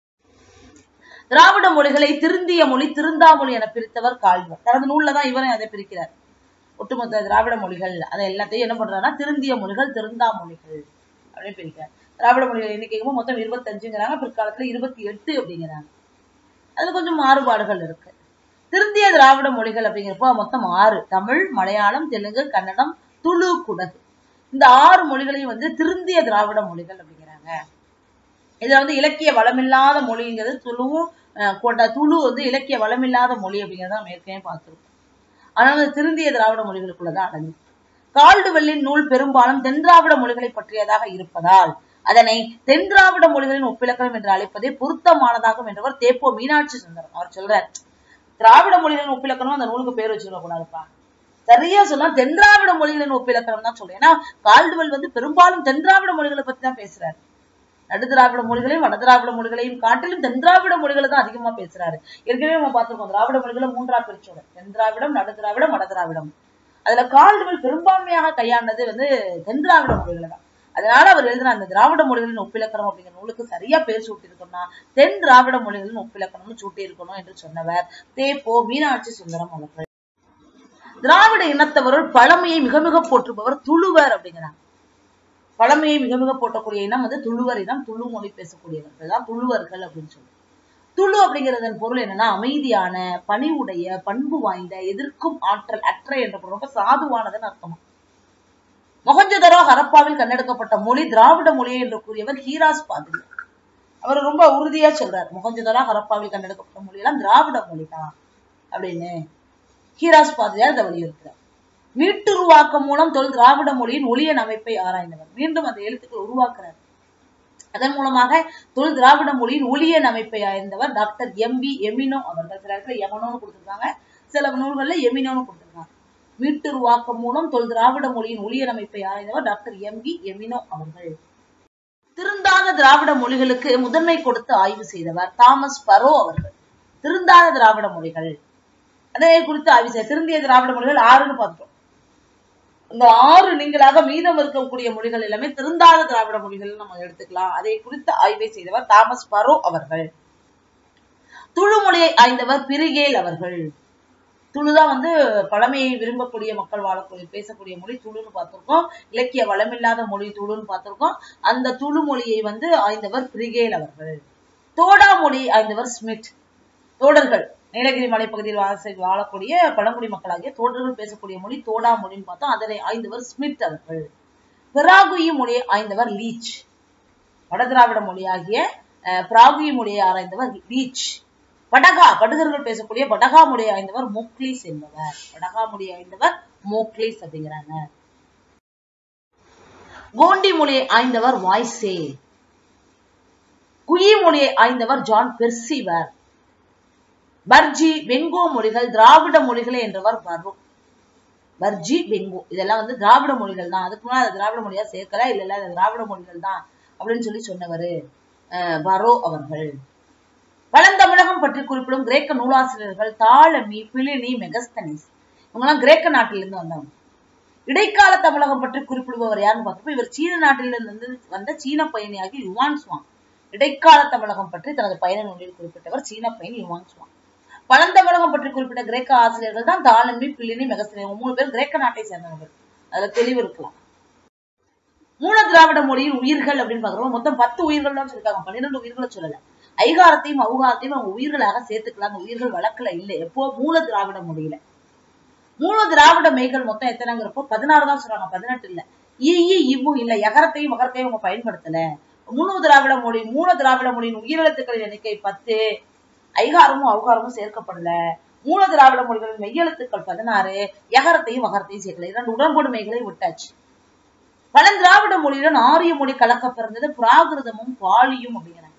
திராவிட மொழிகளை திருந்திய மொழி திருந்தா மொழி என பிரித்தவர் கால்வர் தனது நூல்ல தான் இவரும் அதை பிரிக்கிறார் ஒட்டுமொத்த திராவிட மொழிகள் அதை எல்லாத்தையும் என்ன பண்றாருன்னா திருந்திய மொழிகள் திருந்தா மொழிகள் அப்படின்னு பிரிக்கிறார் திராவிட மொழிகள் எண்ணிக்கைக்கும் மொத்தம் இருபத்தஞ்சுங்கிறாங்க பிற்காலத்துல இருபத்தி எட்டு அப்படிங்கிறாங்க அதுல கொஞ்சம் மாறுபாடுகள் இருக்கு திருந்திய திராவிட மொழிகள் அப்படிங்கிறப்போ மொத்தம் ஆறு தமிழ் மலையாளம் தெலுங்கு கன்னடம் துளு குடகு இந்த ஆறு மொழிகளையும் வந்து திருந்திய திராவிட மொழிகள் அப்படிங்கிறாங்க இதுல வந்து இலக்கிய வளமில்லாத மொழிங்கிறது துளுவும் அஹ், கொண்ட துளு வந்து இலக்கிய வளமில்லாத மொழி அப்படிங்கிறத நம்ம ஏற்கனவே பார்த்திருக்கோம் ஆனால் அது திருந்திய திராவிட மொழிகளுக்குள்ளதான் அடங்கும் கால்டுவெல்லின் நூல் பெரும்பாலும் தென்திராவிட மொழிகளை பற்றியதாக இருப்பதால் அதனை தென்திராவிட மொழிகளின் ஒப்பிலக்கணம் என்று அழைப்பதே பொருத்தமானதாகும் என்றவர் தேப்போ மீனாட்சி சுந்தரம் அவர் சொல்றார் திராவிட மொழிகளின் ஒப்பிலக்கணம் அந்த நூலுக்கு பேர் வச்சுக்க கூடாதுப்பா சரியா சொன்னா தென்திராவிட மொழிகளின் ஒப்பிலக்கணம் தான் சொல்றேன் ஏன்னா கால்டுவெல் வந்து பெரும்பாலும் தென்திராவிட மொழிகளை பத்தி தான் பேசுறாரு நடுதிராவிட மொழிகளையும் வடதிராவிட மொழிகளையும் காட்டிலும் தென்திராவிட மொழிகளை தான் அதிகமா பேசுறாரு ஏற்கனவே நம்ம பார்த்திருக்கோம் திராவிட மொழிகளை மூன்றா பிரிச்சோம் தென்திராவிடம் நடுதிராவிடம் வடதிராவிடம் அதுல கால்டுவெல் பெரும்பான்மையாக கையாண்டது வந்து தென்திராவிட மொழிகளை தான் அதனால அவர் எழுதின அந்த திராவிட மொழிகளின் ஒப்பிலக்கணம் அப்படிங்கிற நூலுக்கு சரியா பேர் சூட்டி இருக்கணும்னா தென் திராவிட மொழிகளின் ஒப்பிலக்கணம்னு சூட்டி இருக்கணும் என்று சொன்னவர் தேப்போ மீனாட்சி சுந்தரம் அவர்கள் திராவிட இனத்தவருள் பழமையை மிக மிக போற்றுபவர் துளுவர் அப்படிங்கிறாங்க பழமையை மிக மிக போற்றக்கூடிய இனம் வந்து துளுவர் இனம் துளு மொழி பேசக்கூடியவர்கள் தான் துளுவர்கள் அப்படின்னு சொல்லுவோம் துளு அப்படிங்கிறதன் பொருள் என்னன்னா அமைதியான பணிவுடைய பண்பு வாய்ந்த எதிர்க்கும் ஆற்றல் அற்ற என்ற பொருள் ரொம்ப சாதுவானதுன்னு அர்த்தமா மொஹஞ்சதரோ ஹரப்பாவில் கண்டெடுக்கப்பட்ட மொழி திராவிட மொழி என்று கூறியவர் ஹீராஸ் பாதிரி அவர் ரொம்ப உறுதியா சொல்றார் மொஹஞ்சதரோ ஹரப்பாவில் கண்டெடுக்கப்பட்ட மொழி எல்லாம் திராவிட மொழி தான் அப்படின்னு ஹீராஸ் பாதிரியார் இதை வலியுறுத்துறார் மீட்டுருவாக்கம் மூலம் தொல் திராவிட மொழியின் ஒளியன் அமைப்பை ஆராய்ந்தவர் மீண்டும் அந்த எழுத்துக்கள் உருவாக்குறார் அதன் மூலமாக தொல் திராவிட மொழியின் ஒளியன் அமைப்பை ஆய்ந்தவர் டாக்டர் எம் வி எமினோ அவர்கள் சில இடத்துல எமனோன்னு கொடுத்திருக்காங்க சில நூல்கள்ல எமினோன்னு கொடுத்திருக்காங்க மீட்டுருவாக்கம் மூலம் தொல் திராவிட மொழியின் ஒளியன் அமைப்பை ஆய்ந்தவர் டாக்டர் எம் வி எமினோ அவர்கள் திருந்தாத திராவிட மொழிகளுக்கு முதன்மை கொடுத்து ஆய்வு செய்தவர் தாமஸ் பரோ அவர்கள் திருந்தாத திராவிட மொழிகள் அதை குறித்து ஆய்வு செய்ய திருந்திய திராவிட மொழிகள் ஆறுன்னு பார்த்தோம் இந்த ஆறு நீங்களாக மீதம் இருக்கக்கூடிய மொழிகள் எல்லாமே திருந்தாத திராவிட மொழிகள் நம்ம எடுத்துக்கலாம் அதை குறித்து ஆய்வை செய்தவர் தாமஸ் பரோ அவர்கள் துளு மொழியை ஆய்ந்தவர் பிரிகேல் அவர்கள் துளுதான் வந்து பழமையை விரும்பக்கூடிய மக்கள் வாழக்கூடிய பேசக்கூடிய மொழி துளுன்னு பார்த்திருக்கோம் இலக்கிய வளமில்லாத மொழி துளுன்னு பார்த்திருக்கோம் அந்த துளு மொழியை வந்து ஆய்ந்தவர் பிரிகேல் அவர்கள் தோடா மொழி ஆய்ந்தவர் ஸ்மித் தோடர்கள் நீலகிரி மலைப்பகுதியில் வாச வாழக்கூடிய பழங்குடி மக்களாகிய தோடர்கள் பேசக்கூடிய மொழி தோடா மொழின்னு பார்த்தோம் அதனை ஆய்ந்தவர் ஸ்மித் அவர்கள் பிராகுயி மொழியை ஆய்ந்தவர் லீச் வடதிராவிட மொழியாகிய அஹ், பிராகுயி மொழியை ஆராய்ந்தவர் லீச் படகா படுகர்கள் பேசக்கூடிய படகா மொழியை ஆய்ந்தவர் மோக்லீஸ் என்பவர் படகா மொழியை ஆய்ந்தவர் மோக்லீஸ் அப்படிங்கிறாங்க கோண்டி மொழியை ஆய்ந்தவர் வாய்ஸே குயி மொழியை ஆய்ந்தவர் ஜான் பெர்சிவர் பர்ஜி வெங்கோ மொழிகள் திராவிட மொழிகளே என்றவர் வரும் பர்ஜி வெங்கோ இதெல்லாம் வந்து திராவிட மொழிகள் தான் அதுக்கு முன்னாடி அது திராவிட மொழியா சேர்க்கல இல்ல இல்ல அது திராவிட மொழிகள் தான் அப்படின்னு சொல்லி சொன்னவரு அஹ், பரோ அவர்கள் பழந்தமிழகம் பற்றி குறிப்பிடும் கிரேக்க நூலாசிரியர்கள் தாளமி பிளினி மெகஸ்தனிஸ் இவங்கெல்லாம் கிரேக்க நாட்டிலிருந்து வந்தவங்க இடைக்கால தமிழகம் பற்றி குறிப்பிடுபவர் யாருன்னு பார்த்தப்போ இவர் சீன நாட்டிலிருந்து வந்து வந்த சீன பயணியாகி யுவான் சுவாங் இடைக்கால தமிழகம் பற்றி தனது பயண நூலில் குறிப்பிட்டவர் சீன பயணி யுவான் சுவாங் பழந்தமிழகம் பற்றி குறிப்பிட்ட கிரேக்க ஆசிரியர்கள் தான் தாளம்பி பிள்ளினி மெகஸ்தனி இவங்க மூணு பேர் கிரேக்க நாட்டை சேர்ந்தவர்கள் அதுல தெளிவு இருக்கலாம் மூல திராவிட மொழியில் உயிர்கள் அப்படின்னு பாக்குறோம் மொத்தம் பத்து உயிர்கள் தான் சொல்லிருக்காங்க பன்னிரெண்டு உயிர்களை சொல்லல ஐகாரத்தையும் அவுகாரத்தையும் அவங்க உயிர்களாக சேர்த்துக்கலாம் அந்த உயிர்கள் வழக்குல இல்லை எப்போ மூல திராவிட மொழியில மூல திராவிட மெய்கள் மொத்தம் எத்தனைங்கிறப்போ பதினாறு தான் சொல்றாங்க பதினெட்டு இல்ல ஈ இவ்வும் இல்ல எகரத்தையும் மகரத்தையும் அவங்க பயன்படுத்தல மூல திராவிட மொழி மூல திராவிட மொழியின் உயிரெழுத்துக்களின் எண்ணிக்கை பத்து ஐகாரமும் அவுகாரமும் சேர்க்கப்படல மூல திராவிட மொழிகளின் மெய்யெழுத்துக்கள் பதினாறு எகரத்தையும் மகரத்தையும் சேர்க்கல இரண்டு உடன்படு மெய்களை விட்டாச்சு பழந்திராவிட மொழியுடன் ஆரிய மொழி கலக்க பிறந்தது பிராகிருதமும் பாலியும் அப்படிங்கிறாங்க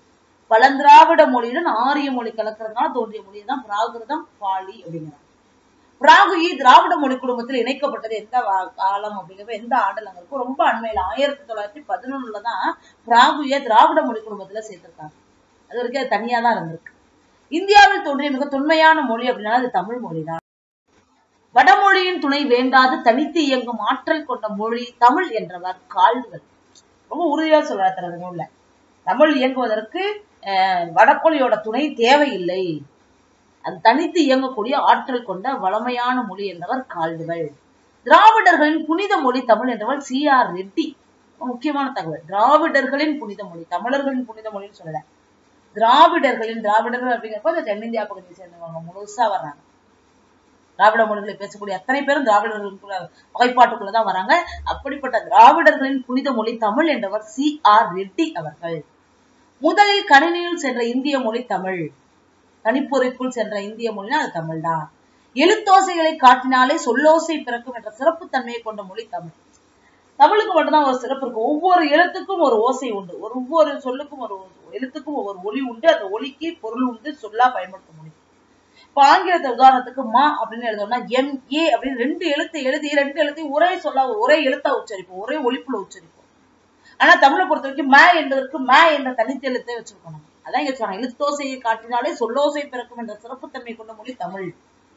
பழந்திராவிட மொழியுடன் ஆரிய மொழி கலக்கிறதுனால தோன்றிய மொழி தான் பிராகிருதம் பாலி அப்படிங்கிறாங்க பிராகுயி திராவிட மொழி குடும்பத்தில் இணைக்கப்பட்டது எந்த வா- காலம் அப்படிங்கிறப்ப எந்த ஆண்டுல இருக்கும் ரொம்ப அண்மையில ஆயிரத்தி தொள்ளாயிரத்தி பதினொன்னுல தான் பிராகுய திராவிட மொழி குடும்பத்துல சேர்த்திருக்காங்க அது வரைக்கும் அது தனியா தான் இருந்திருக்கு இந்தியாவில் தோன்றிய மிக தொன்மையான மொழி அப்படின்னா அது தமிழ் மொழி தான் வடமொழியின் துணை வேண்டாது தனித்து இயங்கும் ஆற்றல் கொண்ட மொழி தமிழ் என்றவர் கால்டுவல் ரொம்ப உறுதியா சொல்றாரு தனது நூல்ல தமிழ் இயங்குவதற்கு அஹ், வடமொழியோட துணை தேவையில்லை அது தனித்து இயங்கக்கூடிய ஆற்றல் கொண்ட வளமையான மொழி என்றவர் கால்டுவல் திராவிடர்களின் புனித மொழி தமிழ் என்றவர் சி ஆர் ரெட்டி ரொம்ப முக்கியமான தகவல் திராவிடர்களின் புனித மொழி தமிழர்களின் புனித மொழின்னு சொல்லல திராவிடர்களின் திராவிடர்கள் அப்படிங்கிறப்ப இந்த தென்னிந்தியா பகுதியை சேர்ந்தவங்க முழுசா வர்றாங்க திராவிட மொழிகளை பேசக்கூடிய அத்தனை பேரும் திராவிடர்களுக்குள்ள வகைப்பாட்டுக்குள்ளதான் வராங்க அப்படிப்பட்ட திராவிடர்களின் புனித மொழி தமிழ் என்றவர் சி ஆர் ரெட்டி அவர்கள் முதலில் கணினியில் சென்ற இந்திய மொழி தமிழ் கணிப்பொறிக்குள் சென்ற இந்திய மொழினா அது தமிழ் தான் எழுத்தோசைகளை காட்டினாலே சொல்லோசை பிறக்கும் என்ற சிறப்பு தன்மையை கொண்ட மொழி தமிழ் தமிழுக்கு மட்டும்தான் ஒரு சிறப்பு இருக்கு ஒவ்வொரு எழுத்துக்கும் ஒரு ஓசை உண்டு ஒரு ஒவ்வொரு சொல்லுக்கும் ஒரு எழுத்துக்கும் ஒவ்வொரு ஒலி உண்டு அந்த ஒலிக்கு பொருள் உண்டு சொல்லா பயன்படுத்த முடியும் இப்ப ஆங்கிலத்தை உதாரணத்துக்கு மா அப்படின்னு எழுதணும்னா எம் ஏ அப்படின்னு ரெண்டு எழுத்து எழுதி ரெண்டு எழுத்தையும் ஒரே சொல்ல ஒரே எழுத்தா உச்சரிப்போம் ஒரே ஒலிப்புல உச்சரிப்போம் ஆனா தமிழை பொறுத்த வரைக்கும் மே என்பதற்கு மே என்ற தனித்த எழுத்தை வச்சிருக்கணும் அதான் இங்க சொல்றாங்க எழுத்தோசையை காட்டினாலே சொல்லோசை பிறக்கும் என்ற சிறப்புத்தன்மை கொண்ட மொழி தமிழ்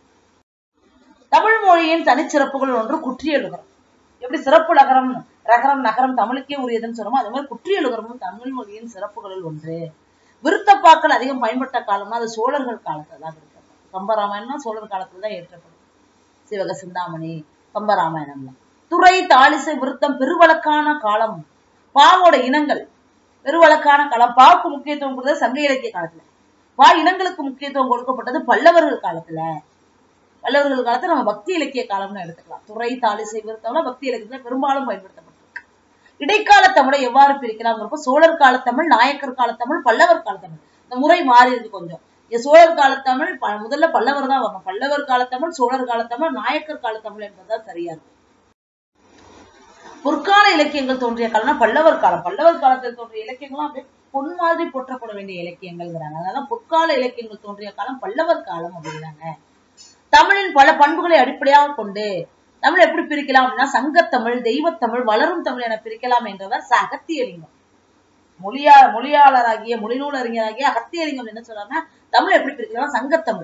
தமிழ் மொழியின் தனிச்சிறப்புகள் ஒன்று குற்றியலுகரம் எப்படி சிறப்பு நகரம் ரகரம் நகரம் தமிழுக்கே உரியதுன்னு சொல்றோமோ அதே மாதிரி குற்றியலுகரமும் தமிழ் மொழியின் சிறப்புகளில் ஒன்று விருத்தப்பாக்கள் அதிகம் பயன்பட்ட காலம்னா அது சோழர்கள் காலத்துல தான் விருத்தப்பா கம்பராமாயணம்னா சோழர் காலத்துல தான் ஏற்றப்படும் சிவக சிந்தாமணி கம்பராமாயணம்ல துறை தாளிசை விருத்தம் பெருவழக்கான காலம் பாவோட இனங்கள் பெருவழக்கான காலம் பாவுக்கு முக்கியத்துவம் கொடுத்தது சங்க இலக்கிய காலத்துல பா இனங்களுக்கு முக்கியத்துவம் கொடுக்கப்பட்டது பல்லவர்கள் காலத்துல பல்லவர்கள் காலத்துல நம்ம பக்தி இலக்கிய காலம்னு எடுத்துக்கலாம் துறை தாளிசை விருத்தம்னா பக்தி இலக்கியத்துல பெரும்பாலும் பயன்படுத்தப்பட்டிருக்கு இடைக்கால தமிழை எவ்வாறு பிரிக்கலாம்ங்கிறப்ப சோழர் கால தமிழ் நாயக்கர் கால தமிழ் பல்லவர் கால தமிழ் இந்த முறை மாறி இருக்கு கொஞ்சம் இங்க சோழர் கால தமிழ் ப- முதல்ல பல்லவர் தான் வரணும் பல்லவர் கால தமிழ் சோழர் கால தமிழ் நாயக்கர் கால தமிழ் என்பதுதான் சரியா இருக்கும் பொற்கால இலக்கியங்கள் தோன்றிய காலம்னா பல்லவர் காலம் பல்லவர் காலத்தில் தோன்றிய இலக்கியங்களும் அப்படியே பொன் மாதிரி போற்றப்பட வேண்டிய இலக்கியங்கள்ங்கிறாங்க அதனால பொற்கால இலக்கியங்கள் தோன்றிய காலம் பல்லவர் காலம் அப்படிங்கிறாங்க தமிழின் பல பண்புகளை அடிப்படையாக கொண்டு தமிழ் எப்படி பிரிக்கலாம் அப்படின்னா சங்கத்தமிழ் தெய்வத்தமிழ் வளரும் தமிழ் என பிரிக்கலாம் என்றவர் ச அகத்தியலிங்கம் மொழியா மொழியாளராகிய மொழிநூல் அறிஞராகிய அகத்தியலிங்கம் என்ன சொல்றாங்கன்னா தமிழ் எப்படி பிரிக்கலாம் சங்கத்தமிழ்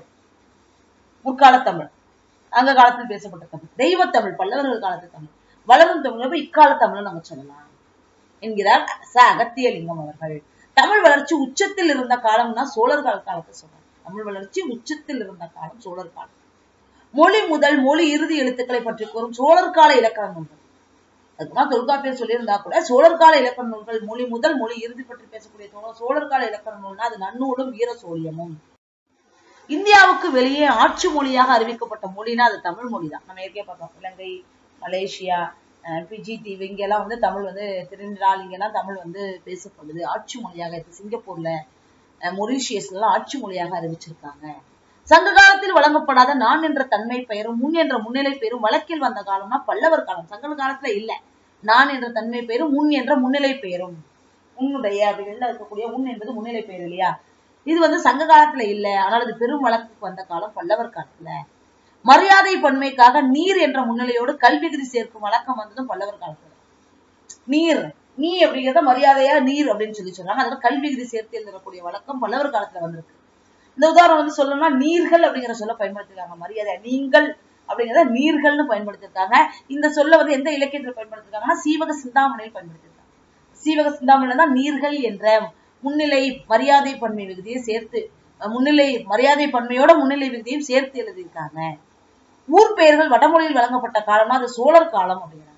முற்கால தமிழ் அங்க காலத்தில் பேசப்பட்ட தமிழ் தெய்வத்தமிழ் பல்லவர்கள் காலத்து தமிழ் வளரும் தமிழ் இக்கால தமிழ் நம்ம சொல்லலாம் என்கிறார் ச அகத்தியலிங்கம் அவர்கள் தமிழ் வளர்ச்சி உச்சத்தில் இருந்த காலம்னா சோழர் கால காலத்தை சொல்றாங்க தமிழ் வளர்ச்சி உச்சத்தில் இருந்த காலம் சோழர் காலம் மொழி முதல் மொழி இறுதி எழுத்துக்களை பற்றி கூறும் சோழர் கால இலக்கண நூல்கள் அதுக்குதான் தொல்காப்பியர் சொல்லியிருந்தா கூட சோழர் கால இலக்கண நூல்கள் மொழி முதல் மொழி இறுதி பற்றி பேசக்கூடிய சோழ- சோழர் கால இலக்கண நூல்னா அது நன்னூலும் வீர சோழியமும் இந்தியாவுக்கு வெளியே ஆட்சி மொழியாக அறிவிக்கப்பட்ட மொழினா அது தமிழ் மொழி தான் நம்ம ஏற்கனவே பார்த்தோம் இலங்கை மலேசியா அஹ் பிஜி தீவு இங்கெல்லாம் வந்து தமிழ் வந்து திருநிலால் இங்கெல்லாம் தமிழ் வந்து பேசப்படுது ஆட்சி மொழியாக இப்ப சிங்கப்பூர்ல அஹ் மொரீஷியஸ்ல எல்லாம் ஆட்சி மொழியாக அறிவிச்சிருக்காங்க சங்க காலத்தில் வழங்கப்படாத நான் என்ற தன்மை பெயரும் முன் என்ற முன்னிலை பெயரும் வழக்கில் வந்த காலம்னா பல்லவர் காலம் சங்க காலத்துல இல்ல நான் என்ற தன்மை பெயரும் முன் என்ற முன்னிலை பெயரும் உன்னுடைய அப்படிங்கிறதுல இருக்கக்கூடிய உன் என்பது முன்னிலை பெயர் இல்லையா இது வந்து சங்க காலத்துல இல்ல ஆனால் இது பெரும் வழக்குக்கு வந்த காலம் பல்லவர் காலத்துல மரியாதை பன்மைக்காக நீர் என்ற முன்னிலையோடு கல்விகுதி சேர்க்கும் வழக்கம் வந்ததும் பல்லவர் காலத்துல நீர் நீ அப்படிங்கிறத மரியாதையா நீர் அப்படின்னு சொல்லி சொல்றாங்க அதோட கல்வி விகுதி சேர்த்து எழுதக்கூடிய வழக்கம் பல்லவர் காலத்துல வந்திருக்கு இந்த உதாரணம் வந்து சொல்லணும்னா நீர்கள் அப்படிங்கிற சொல்ல பயன்படுத்திருக்காங்க மரியாதை நீங்கள் அப்படிங்கிறத நீர்கள்னு பயன்படுத்திருக்காங்க இந்த சொல்ல வந்து எந்த இலக்கியத்தில் பயன்படுத்திருக்காங்கன்னா சீவக சிந்தாமணியில் பயன்படுத்திருக்காங்க சீவக சிந்தாமணியில தான் நீர்கள் என்ற முன்னிலை மரியாதை பன்மை விகுதியை சேர்த்து அஹ் முன்னிலை மரியாதை பன்மையோட முன்னிலை விகுதியும் சேர்த்து எழுதியிருக்காங்க ஊர் பெயர்கள் வடமொழியில் வழங்கப்பட்ட காலம்னா அது சோழர் காலம் அப்படிங்கிறாங்க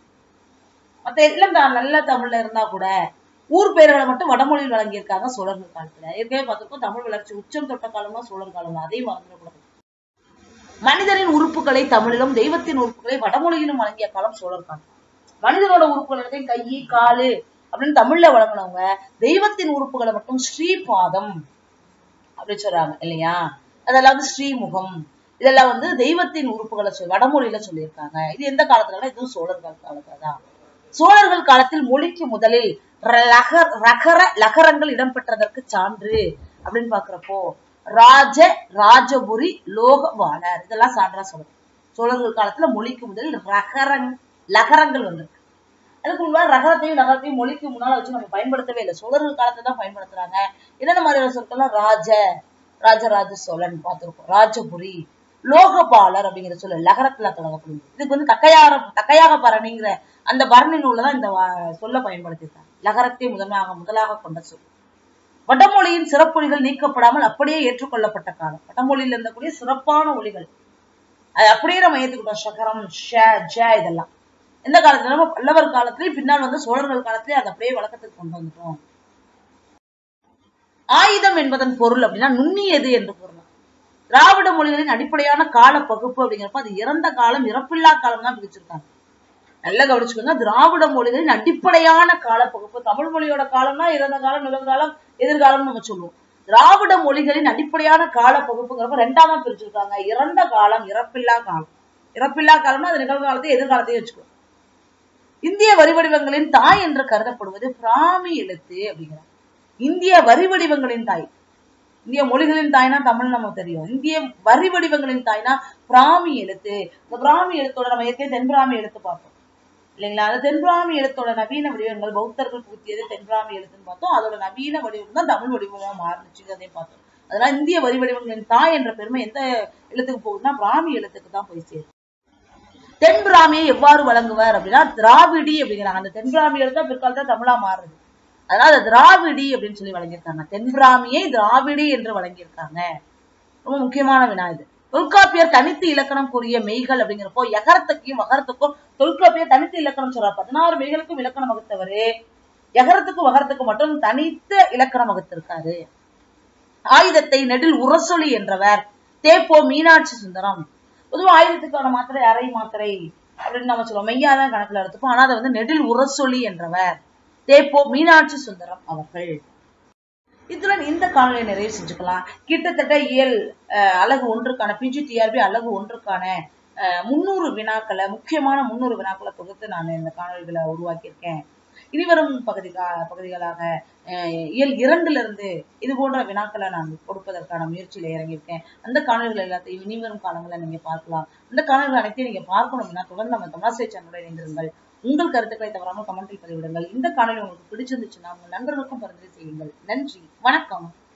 மத்த எல்லாம் தான் நல்ல தமிழ்ல இருந்தா கூட ஊர் பெயர்களை மட்டும் வடமொழியில் வழங்கியிருக்காங்க சோழர்கள் காலத்துல ஏற்கனவே பார்த்திருக்கோம் தமிழ் வளர்ச்சி உச்சம் தொட்ட காலம்னா சோழர் காலம் தான். அதையும் மறந்துடக்கூடாது மனிதரின் உறுப்புகளை தமிழிலும் தெய்வத்தின் உறுப்புகளை வடமொழியிலும் வழங்கிய காலம் சோழர் காலம் மனிதனோட உறுப்புகள் எல்லாத்தையும் கை காலு அப்படின்னு தமிழ்ல வழங்கினவங்க தெய்வத்தின் உறுப்புகளை மட்டும் ஸ்ரீபாதம் அப்படின்னு சொல்றாங்க இல்லையா அதெல்லாம் வந்து ஸ்ரீமுகம் இதெல்லாம் வந்து தெய்வத்தின் உறுப்புகளை சொல்லி வடமொழியில சொல்லியிருக்காங்க இது எந்த காலத்துலன்னா இதுவும் சோழர் கால காலத்துல தான் சோழர்கள் காலத்தில் மொழிக்கு முதலில் லகர் ரகர லகரங்கள் இடம்பெற்றதற்கு சான்று அப்படின்னு பாக்குறப்போ ராஜ ராஜபுரி லோகவாளர் இதெல்லாம் சான்றா சொல்றோம் சோழர்கள் காலத்துல மொழிக்கு முதலில் ரகரங் லகரங்கள் வந்திருக்கு அதுக்கு முன்னாடி ரகரத்தையும் நகரத்தையும் மொழிக்கு முன்னால வச்சு நம்ம பயன்படுத்தவே இல்லை சோழர்கள் காலத்துல தான் பயன்படுத்துறாங்க என்னென்ன மாதிரியான சொற்கள்லாம் ராஜ ராஜராஜ சோழன் பார்த்திருக்கோம் ராஜபுரி லோகபாலர் அப்படிங்கிற சொல்ல லகரத்துல தொடங்கப்படுது இதுக்கு வந்து தக்கையார தக்கையாக பரணிங்கிற அந்த பரணி நூல்ல தான் இந்த வா- சொல்ல பயன்படுத்தியிருக்காங்க லகரத்தை முதன்மையாக முதலாக கொண்ட சொல் வடமொழியின் சிறப்பொலிகள் நீக்கப்படாமல் அப்படியே ஏற்றுக்கொள்ளப்பட்ட காலம் வடமொழியில் இருந்தக்கூடிய சிறப்பான ஒலிகள் அது அப்படியே நம்ம ஏத்துக்கிட்டோம் சகரம் ஷ ஜ இதெல்லாம் எந்த காலத்துல நம்ம பல்லவர் காலத்திலயும் பின்னால் வந்து சோழர்கள் காலத்திலயும் அதை அப்படியே வழக்கத்துக்கு கொண்டு வந்துட்டோம் ஆயுதம் என்பதன் பொருள் அப்படின்னா நுண்ணியது என்று பொருள் திராவிட மொழிகளின் அடிப்படையான கால பகுப்பு அப்படிங்கிறப்ப அது இறந்த காலம் இறப்பில்லா காலம் தான் பிரிச்சிருக்காங்க நல்லா கவனிச்சுக்கோங்க திராவிட மொழிகளின் அடிப்படையான கால பகுப்பு தமிழ் மொழியோட காலம்னா இறந்த காலம் நிகழ்காலம் எதிர்காலம்னு நம்ம சொல்லுவோம் திராவிட மொழிகளின் அடிப்படையான கால பகுப்புங்கிறப்ப ரெண்டாமா பிரிச்சிருக்காங்க இறந்த காலம் இறப்பில்லா காலம் இறப்பில்லா காலம்னா அது நிகழ்காலத்தையும் எதிர்காலத்தையும் வச்சுக்கோ இந்திய வரி வடிவங்களின் தாய் என்று கருதப்படுவது பிராமி எழுத்து அப்படிங்கிறார் இந்திய வரி வடிவங்களின் தாய் இந்திய மொழிகளின் தாய்னா தமிழ் நமக்கு தெரியும் இந்திய வரி வடிவங்களின் தாய்னா பிராமி எழுத்து இந்த பிராமி எழுத்தோட நம்ம ஏற்கனவே தென்பிராமி எழுத்து பார்த்தோம் இல்லைங்களா அந்த தென்பிராமி எழுத்தோட நவீன வடிவங்கள் பௌத்தர்கள் புகுத்தியது தென்பிராமி எழுத்துன்னு பார்த்தோம் அதோட நவீன வடிவம் தான் தமிழ் வடிவமா மாறுனுச்சு அதையும் பார்த்தோம் அதனால இந்திய வரி வடிவங்களின் தாய் என்ற பெருமை எந்த எழுத்துக்கு போகுதுன்னா பிராமி எழுத்துக்கு தான் போய் சேரும் தென் பிராமியை எவ்வாறு வழங்குவார் அப்படின்னா திராவிடி அப்படிங்கிறாங்க அந்த தென் பிராமி எழுத்தா பிற்காலத்துல தமிழா மாறுது அதனால அது திராவிடி அப்படின்னு சொல்லி வழங்கியிருக்காங்க தென் பிராமியை திராவிடி என்று வழங்கியிருக்காங்க ரொம்ப முக்கியமான வினா இது தொல்காப்பியர் தனித்து இலக்கணம் கூறிய மெய்கள் அப்படிங்கிறப்போ எகரத்துக்கும் வகரத்துக்கும் தொல்காப்பியர் தனித்து இலக்கணம் சொல்றார் பதினாறு மெய்களுக்கும் இலக்கணம் வகுத்தவரு எகரத்துக்கும் வகரத்துக்கும் மட்டும் தனித்த இலக்கணம் வகுத்திருக்காரு ஆயுதத்தை நெடில் உரசொலி என்றவர் தேப்போ மீனாட்சி சுந்தரம் பொதுவா ஆயுதத்துக்கான மாத்திரை அரை மாத்திரை அப்படின்னு நம்ம சொல்லுவோம் மெய்யாதான் கணக்குல எடுத்துப்போம் ஆனா அதை வந்து நெடில் உரசொலி என்றவர் தேப்போ மீனாட்சி சுந்தரம் அவர்கள் இத்துடன் இந்த காணொலியை நிறைவு செஞ்சுக்கலாம் கிட்டத்தட்ட இயல் அஹ், அலகு ஒன்றுக்கான பிஜி டிஆர்பி அலகு ஒன்றுக்கான அஹ், முந்நூறு வினாக்களை முக்கியமான முந்நூறு வினாக்களை தொகுத்து நான் இந்த காணொலிகளை உருவாக்கியிருக்கேன் இனிவரும் பகுதி பகுதிகளாக அஹ், இயல் இரண்டுல இருந்து இது போன்ற வினாக்களை நான் கொடுப்பதற்கான முயற்சியில இறங்கியிருக்கேன் அந்த காணொலிகள் எல்லாத்தையும் இனிவரும் காலங்களில் நீங்க பார்க்கலாம் அந்த காணொலிகள் அனைத்தையும் நீங்க பார்க்கணும்னா தொடர்ந்து நம்ம தமிழாசிரிய சேனலோட இணைந்திருங்கள் உங்கள் கருத்துக்களை தவறாமல் கமெண்டில் பதிவிடுங்கள் இந்த காணொலி உங்களுக்கு பிடிச்சிருந்துச்சுன்னா உங்கள் நண்பர்களுக்கும் பரிந்துரை செய்யுங்கள் நன்றி வணக்கம்